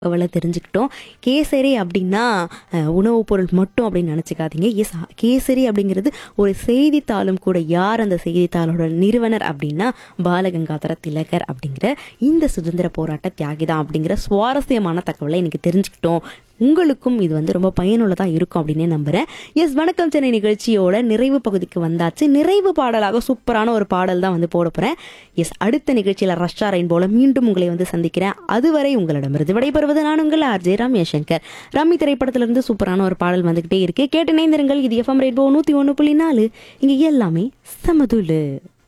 தகவலை தெரிஞ்சுக்கிட்டோம் கேசரி அப்படின்னா அஹ், உணவுப் பொருள் மட்டும் அப்படின்னு நினச்சிக்காதீங்க எஸ் கேசரி அப்படிங்கிறது ஒரு செய்தித்தாளும் கூட யார் அந்த செய்தித்தாளோட நிறுவனர் அப்படின்னா பாலகங்காதர திலகர் அப்படிங்கிற இந்த சுதந்திர போராட்ட தியாகி தான் அப்படிங்கிற சுவாரஸ்யமான தகவலை இன்னைக்கு தெரிஞ்சுக்கிட்டோம் உங்களுக்கும் இது வந்து ரொம்ப பயனுள்ளதாக இருக்கும் அப்படின்னே நம்புகிறேன் எஸ் வணக்கம் சென்னை நிகழ்ச்சியோட நிறைவு பகுதிக்கு வந்தாச்சு நிறைவு பாடலாக சூப்பரான ஒரு பாடல் தான் வந்து போட போகிறேன் எஸ் அடுத்த நிகழ்ச்சியில் ரஷ்ஷா ரெயின்போல மீண்டும் உங்களை வந்து சந்திக்கிறேன் அதுவரை உங்களிடமிருந்து விடைபெறுவது நான் உங்கள் ஆர்ஜே ரம்யா சங்கர் ரம்மி திரைப்படத்திலிருந்து சூப்பரான ஒரு பாடல் வந்துகிட்டே இருக்கு கேட்டு இணைந்திருங்கள் இது எஃப்எம் ரெயின்போ நூற்றி ஒன்று புள்ளி நாலு இங்கே எல்லாமே சமதுலு